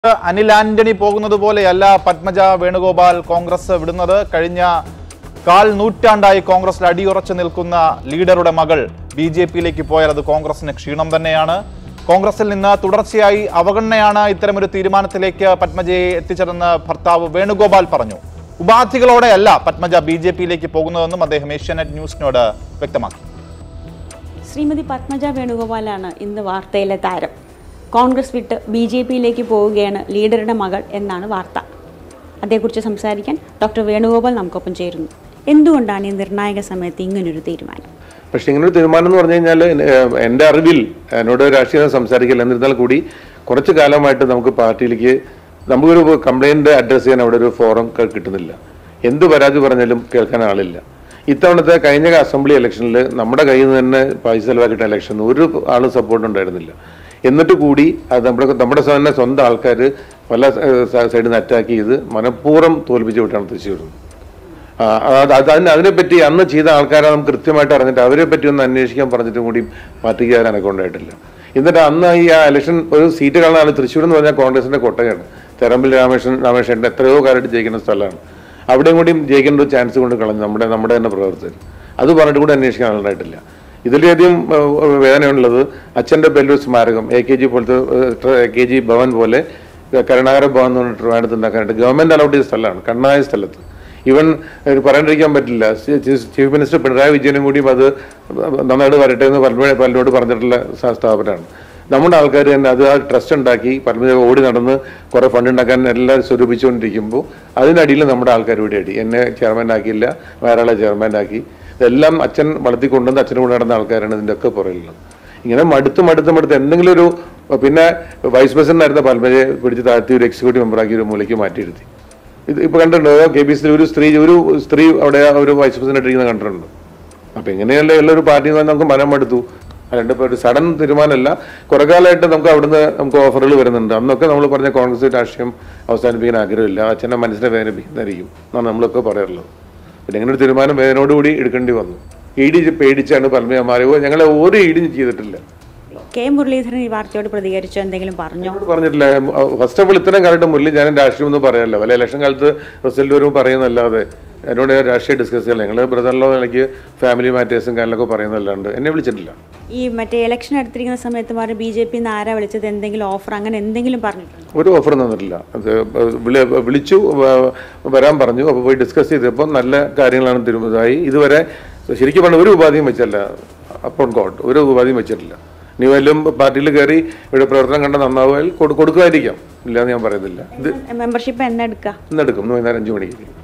അനിൽ ആന്റണി പോകുന്നത് പോലെയല്ല പത്മജ വേണുഗോപാൽ കോൺഗ്രസ് വിടുന്നത് കഴിഞ്ഞ കാൽ നൂറ്റാണ്ടായി കോൺഗ്രസിൽ അടിയുറച്ചു നിൽക്കുന്ന ലീഡറുടെ മകൾ ബി ജെ പിയിലേക്ക് പോയാൽ അത് കോൺഗ്രസിന് ക്ഷീണം തന്നെയാണ് കോൺഗ്രസിൽ നിന്ന് തുടർച്ചയായി അവഗണനയാണ് ഇത്തരമൊരു തീരുമാനത്തിലേക്ക് പത്മജയെ എത്തിച്ചതെന്ന് ഭർത്താവ് വേണുഗോപാൽ പറഞ്ഞു ഉപാധികളോടെയല്ല പത്മജ ബി ജെ പിയിലേക്ക് പോകുന്നതെന്നും അദ്ദേഹം ഏഷ്യാനെറ്റ് ന്യൂസിനോട് വ്യക്തമാക്കി ശ്രീമതി പത്മജ വേണുഗോപാലാണ് ഇന്ന് വാർത്തയിലെ താരം കോൺഗ്രസ് വിട്ട് ബി ജെ പിയിലേക്ക് പോവുകയാണ് ലീഡറുടെ മകൾ എന്നാണ് വാർത്ത അതേക്കുറിച്ച് സംസാരിക്കാൻ ഡോക്ടർ വേണുഗോപാൽ നമുക്കൊപ്പം ചേരുന്നു എന്തുകൊണ്ടാണ് ഈ നിർണായക സമയത്ത് ഇങ്ങനൊരു തീരുമാനം പക്ഷെ ഇങ്ങനൊരു തീരുമാനം എന്ന് പറഞ്ഞു കഴിഞ്ഞാൽ എൻ്റെ അറിവിൽ എന്നോട് രാഷ്ട്രീയം സംസാരിക്കില്ല എന്നിരുന്നാൽ കൂടി കുറച്ച് കാലമായിട്ട് നമുക്ക് പാർട്ടിയിലേക്ക് നമുക്കൊരു കംപ്ലൈൻറ്റ് അഡ്രസ്സ് ചെയ്യാൻ അവിടെ ഒരു ഫോറം ക- കിട്ടുന്നില്ല എന്ത് പരാതി പറഞ്ഞാലും കേൾക്കാൻ ആളില്ല ഇത്തവണത്തെ കഴിഞ്ഞ അസംബ്ലി ഇലക്ഷനിൽ നമ്മുടെ കയ്യിൽ നിന്ന് തന്നെ പൈസ ചെലവാക്കിയിട്ട ഇലക്ഷൻ ഒരു ആളും സപ്പോർട്ട് ഉണ്ടായിരുന്നില്ല എന്നിട്ട് കൂടി അത് നമ്മുടെ നമ്മുടെ തന്നെ സ്വന്തം ആൾക്കാർ പല സൈഡിൽ നിന്ന് അറ്റാക്ക് ചെയ്ത് മനഃപൂർവ്വം തോൽപ്പിച്ച് വിട്ടാണ് തൃശ്ശൂർ ആ, അത് അത് അതിന് അതിനെപ്പറ്റി അന്ന് ചെയ്ത ആൾക്കാരെ നമുക്ക് കൃത്യമായിട്ട് അറിഞ്ഞിട്ട് അവരെ പറ്റി ഒന്ന് അന്വേഷിക്കാൻ പറഞ്ഞിട്ടും കൂടി പാർട്ടിക്ക് എനക്ക് ഉണ്ടായിട്ടില്ല എന്നിട്ട് അന്ന് ഈ ആ ഇലക്ഷൻ ഒരു സീറ്റ് കാണുന്ന ആൾ തൃശ്ശൂർ എന്ന് പറഞ്ഞാൽ കോൺഗ്രസിന്റെ കൊട്ടയാണ് തെറമ്പിൽ രാമകൃഷ്ണൻ രാമകൃഷ്ണൻ എത്രയോ കാലമായിട്ട് ജയിക്കുന്ന സ്ഥലമാണ് അവിടെയും കൂടിയും ജയിക്കേണ്ട ഒരു ചാൻസ് കൊണ്ട് കളഞ്ഞു നമ്മുടെ നമ്മുടെ തന്നെ പ്രവർത്തകർ അത് പറഞ്ഞിട്ട് കൂടി അന്വേഷിക്കാൻ ആളുണ്ടായിട്ടില്ല ഇതിലധികം ഏഹ്, വേദനയുള്ളത് അച്ഛൻ്റെ ബെല്ലൂർ സ്മാരകം എ കെ ജി പോലത്തെ എ കെ ജി ഭവൻ പോലെ കരുണാകര ഭവൻ എന്ന് പറഞ്ഞിട്ട് ട്രിവാൻഡ്രത്ത് ഉണ്ടാക്കാനായിട്ട് ഗവൺമെന്റ് അലൗട്ട് ചെയ്ത സ്ഥലമാണ് കണ്ണായ സ്ഥലത്ത് ഇവൻ ഏഹ്, പറയാണ്ടിരിക്കാൻ പറ്റില്ല ചീ- ചീഫ് ചീഫ് മിനിസ്റ്റർ പിണറായി വിജയനും കൂടിയും അത് നന്നായിട്ട് വരട്ടെ എന്ന് പലപ്പോഴും പലരോട് പറഞ്ഞിട്ടുള്ള സ- സ്ഥാപനമാണ് നമ്മുടെ ആൾക്കാർ തന്നെ അത് ആ ട്രസ്റ്റ് ഉണ്ടാക്കി പരമ ഓടി നടന്ന് കുറെ ഫണ്ട് ഉണ്ടാക്കാൻ എല്ലാവരും സ്വരൂപിച്ചുകൊണ്ടിരിക്കുമ്പോൾ അതിനടിയിൽ നമ്മുടെ ആൾക്കാർ ഇവിടെ അടി എന്നെ ചെയർമാൻ ആക്കിയില്ല വേറെ ആളെ ചെയർമാൻ ആക്കി ഇതെല്ലാം അച്ഛൻ വളർത്തിക്കൊണ്ടുവന്ന് അച്ഛനും കൂടെ നടന്ന ആൾക്കാരാണ് ഇതിൻ്റെ ഒക്കെ പുറകിലുള്ളത് ഇങ്ങനെ മടുത്ത് മടുത്ത് മടുത്ത് എന്തെങ്കിലും ഒരു പിന്നെ വൈസ് പ്രസിഡന്റ് ആയിരുന്ന പൽമയെ പിടിച്ച് താഴ്ത്തി ഒരു എക്സിക്യൂട്ടീവ് മെമ്പറാക്കി ഒരു മൂലയ്ക്ക് മാറ്റിയിരുത്തി ഇത് ഇപ്പൊ കണ്ടിട്ടുണ്ടോ കെ പി സി ഒരു സ്ത്രീ ഒരു സ്ത്രീ അവിടെ ഒരു വൈസ് പ്രസിഡന്റ് ഇരിക്കുന്നത് കണ്ടിട്ടുണ്ട് അപ്പൊ ഇങ്ങനെയല്ല ഉള്ള ഒരു പാർട്ടി നമുക്ക് മനം മടുത്തു അല്ലാണ്ട് ഇപ്പൊ ഒരു സഡൻ തീരുമാനമല്ല കുറെ കാലമായിട്ട് നമുക്ക് അവിടുന്ന് നമുക്ക് ഓഫറുകൾ വരുന്നുണ്ട് അന്നൊക്കെ നമ്മൾ പറഞ്ഞ കോൺഗ്രസ് രാഷ്ട്രീയം അവസാനിപ്പിക്കാൻ ആഗ്രഹമില്ല അച്ഛനെ മനസ്സിനെ വേദനിപ്പിക്കുന്നതായിരിക്കും എന്നാണ് നമ്മളൊക്കെ പറയാറുള്ളത് പിന്നെ ഇങ്ങനെ ഒരു തീരുമാനം വേദനയോടുകൂടി എടുക്കേണ്ടി വന്നു ഇടി പേടിച്ചാണ് പൽമയ മാറിയോ ഞങ്ങളെ ഒരു ഇടിയും ചെയ്തിട്ടില്ല കെ മുരളീധരൻ ഈ വാർത്തയോട് പ്രതികരിച്ചോ എന്തെങ്കിലും പറഞ്ഞോ എന്നോട് പറഞ്ഞിട്ടില്ല ഫസ്റ്റ് ഓഫ് ഓൾ ഇത്രയും കാലത്ത് മുരളി ഞാൻ രാഷ്ട്രീയം ഒന്നും പറയാറില്ല വല്ല ഇലക്ഷൻ കാലത്ത് റിസൾട്ട് വരുമ്പോൾ പറയുന്നല്ലാതെ എന്നോട് രാഷ്ട്രീയ ഡിസ്കസ് ചെയ്യില്ല ഞങ്ങൾ ബ്രദറിലോ എനിക്ക് ഫാമിലി മാറ്റേഴ്സും കാര്യങ്ങളൊക്കെ പറയുന്നല്ലാണ്ട് എന്നെ വിളിച്ചിട്ടില്ല ഈ മറ്റേ ഇലക്ഷൻ എടുത്തിരിക്കുന്ന സമയത്ത് പറഞ്ഞ ബി ജെ പിന്ന് ആരാ വിളിച്ചത് എന്തെങ്കിലും ഓഫർ അങ്ങനെ എന്തെങ്കിലും പറഞ്ഞിട്ടുണ്ടോ ഒരു ഓഫർ തന്നിട്ടില്ല അത് വിളി- വിളിച്ചു വ- വരാൻ പറഞ്ഞു അപ്പോൾ പോയി ഡിസ്കസ് ചെയ്തപ്പോൾ നല്ല കാര്യങ്ങളാണ് തിരുമതായി ഇതുവരെ ശരിക്കും പറഞ്ഞ ഒരു ഉപാധിയും വെച്ചല്ല അപ്പോൾ ഗോഡ് ഒരു ഉപാധിയും വെച്ചിട്ടില്ല നീ വല്ലതും പാർട്ടിയിൽ കയറി ഇവിടെ പ്രവർത്തനം കണ്ട നന്നാവുകയാൽ കൊടു- കൊടുക്കുമായിരിക്കാം ഇല്ലാന്ന് ഞാൻ പറയുന്നില്ല ഇത് മെമ്പർഷിപ്പ് എന്നെ എടുക്കുക ഇന്നെടുക്കും ഇന്ന് വൈകുന്നേരം അഞ്ച് മണിക്ക്